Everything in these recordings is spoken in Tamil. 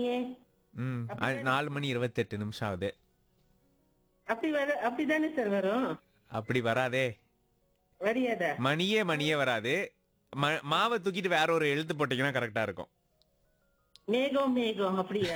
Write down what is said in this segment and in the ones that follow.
ஏன் ம் அ- நாலு மணி இருபத்தெட்டு நிமிஷம் ஆகுது அப்படி வர அப்படிதானே சார் வரும் அப்படி வராதே வரியாதா மணியே மணியே வராது ம- மாவை தூக்கிட்டு வேற ஒரு எழுத்து போட்டீங்கன்னா கரெக்டா இருக்கும் மேகம் மேகம் அப்படியா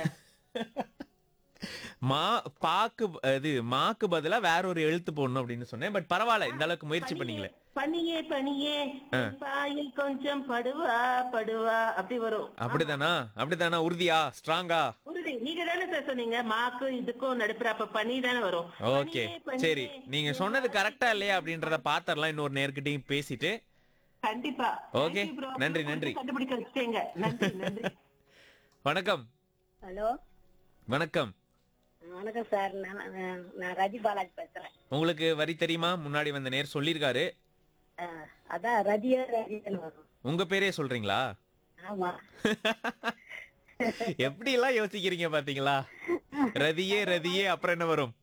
மா பாக்கு இது மாக்கு பதிலா வேற ஒரு எழுத்து போடணும் அப்படின்னு சொன்னேன் பட் பரவாயில்ல இந்த அளவுக்கு முயற்சி பண்ணீங்களே பனியே பனியே என் பாயில் கொஞ்சம் படுவா படுவா அப்படி வரும் அப்படிதானா அப்படிதானா உறுதியா ஸ்ட்ராங்கா உறுதி நீங்க தானே சார் சொன்னீங்க மாக்கு இதுக்கும் நடுப்புற அப்ப பனி தானே வரும் ஓகே பனியே, பனியே, சரி நீங்க சொன்னது கரெக்டா இல்லையா அப்படின்றத பாத்திரலாம் இன்னொரு நேர்கிட்டயும் பேசிட்டு கண்டிப்பா Okay. Thank you bro. நன்றி, நன்றி. கண்டுபிடிக்க வச்சுட்டீங்க நன்றி நன்றி வணக்கம் ஹலோ வணக்கம் வணக்கம் சார் நான் நான் நான் ரதி பாலாஜி பேசுறேன் உங்களுக்கு வரி தெரியுமா முன்னாடி வந்த நேர் சொல்லியிருக்காரு அஹ், அதான் ரதியா ரதியன்னு வரும் உங்க பேரே சொல்றீங்களா ஆமா எப்படி எல்லாம் யோசிக்கிறீங்க பாத்தீங்களா ரதியே ரதியே அப்புறம் என்ன வரும்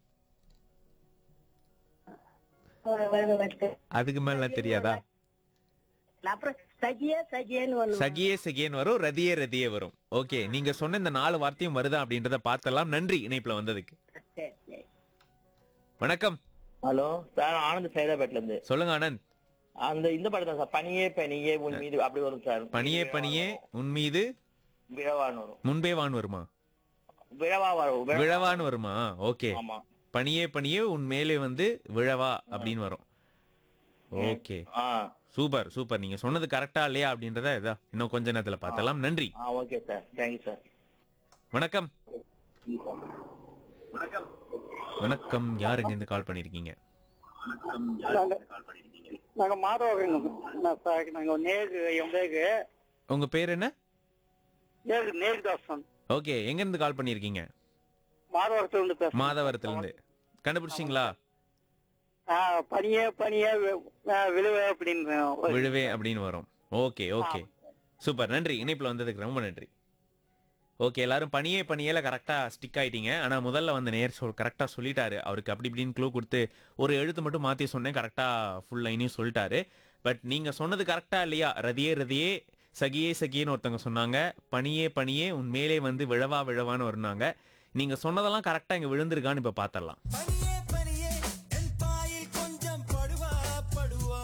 ஒரு- ஒரு- ஒரு- அதுக்கு மேல தெரியாதா அப்புறம் சகியா சகியன்னு ஒண்ணு வரும். சகியே சகியேன்னு வரும் ரதியே ரதியே வரும் ஓகே நீங்க சொன்ன இந்த நாலு வார்த்தையும் வருதா அப்படின்றத பார்த்தலாம் நன்றி இணைப்புல வந்ததுக்கு சரி சரி வணக்கம் ஹலோ சார் ஆனந்த் சைதாபேட்ல இருந்து சொல்லுங்க ஆனந்த் அந்த இந்த படம் தான் சார் பனியே பனியே உன் மீது அப்படி வரும் சார் பனியே பனியே உன் மீது விழவான்னு வரும் முன்பே வான் வருமா விழவா வரும் விழ- விழவான்னு வருமா ஓகே ஆமா பனியே பனியே உன் மேலே வந்து விழவா அப்படின்னு வரும் ஓகே ஆ சூப்பர் சூப்பர் நீங்க சொன்னது கரெக்டா இல்லையா அப்படின்றத இதா இன்னும் கொஞ்ச நேரத்துல பார்த்தலாம் நன்றி ஆ ஓகே சார் தேங்க்யூ சார் வணக்கம் வணக்கம் யார் எங்க இருந்து கால் பண்ணிருக்கீங்க நாங்க மாதவங்க சார் நாங்க நேகு என் பேரு உங்க பேர் என்ன நேகு நேகுதாசன் ஓகே எங்க இருந்து கால் பண்ணிருக்கீங்க மாதவரத்துல இருந்து பேசுறேன் மாதவரத்துல இருந்து கண்டுபிடிச்சிங்களா ஆ, பனியே பனியே வி- ஆ, விழுவே அப்படின்னு ஒரு- விழுவே அப்படின்னு வரும் ஓகே ஓகே சூப்பர் நன்றி இணைப்புல வந்ததுக்கு ரொம்ப நன்றி ஓகே எல்லாரும் பனியே பனியேல கரெக்டா ஸ்டிக் ஆயிட்டீங்க ஆனா முதல்ல வந்து நேர் சொல் கரெக்டா சொல்லிட்டாரு அவருக்கு அப்படி இப்படின்னு க்ளூ கொடுத்து ஒரு எழுத்து மட்டும் மாத்தி சொன்னேன் கரெக்டா ஃபுல் லைனையும் சொல்லிட்டாரு பட் நீங்க சொன்னது கரெக்டா இல்லையா ரதியே ரதியே சகியே சகியேன்னு ஒருத்தவங்க சொன்னாங்க பனியே பனியே உன் மேலே வந்து விழவா விழவான்னு வருனாங்க நீங்க சொன்னதெல்லாம் கரெக்டா இங்க விழுந்திருக்கான்னு இப்ப பாத்திரலாம் பனியே பனியே என் பாயில் கொஞ்சம் படுவா படுவா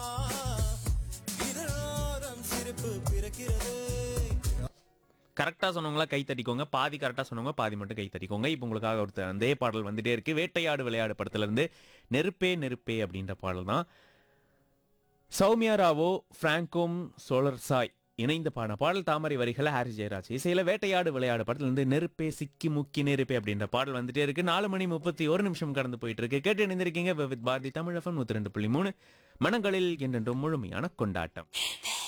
இதனோரம் சிரிப்பு பிறக்கிறது கரெக்டா சொன்னவங்களா கை தட்டிக்கோங்க பாதி கரெக்டா சொன்னவங்க பாதி மட்டும் கை தட்டிக்கோங்க இப்போ உங்களுக்காக ஒருத்தர் அதே பாடல் வந்துட்டே இருக்கு வேட்டையாடு விளையாடு படத்துல இருந்து நெருப்பே நெருப்பே அப்படின்ற பாடல் தான் சௌமியா ராவோ பிராங்கோம் சோழர் சாய் இணைந்த பாடின பாடல் தாமரை வரிகளை ஹாரி ஜெயராஜ் இசையில வேட்டையாடு விளையாடு படத்துல இருந்து நெருப்பே சிக்கி முக்கி நெருப்பே அப்படின்ற பாடல் வந்துட்டே இருக்கு நாலு மணி முப்பத்தி ஒரு நிமிஷம் கடந்து போயிட்டு இருக்கு கேட்டு இணைந்திருக்கீங்க வித் பாரதி தமிழ் எஃப்எம் நூத்தி ரெண்டு புள்ளி மூணு மனங்களில் என்றென்றும் முழுமையான கொண்டாட்டம்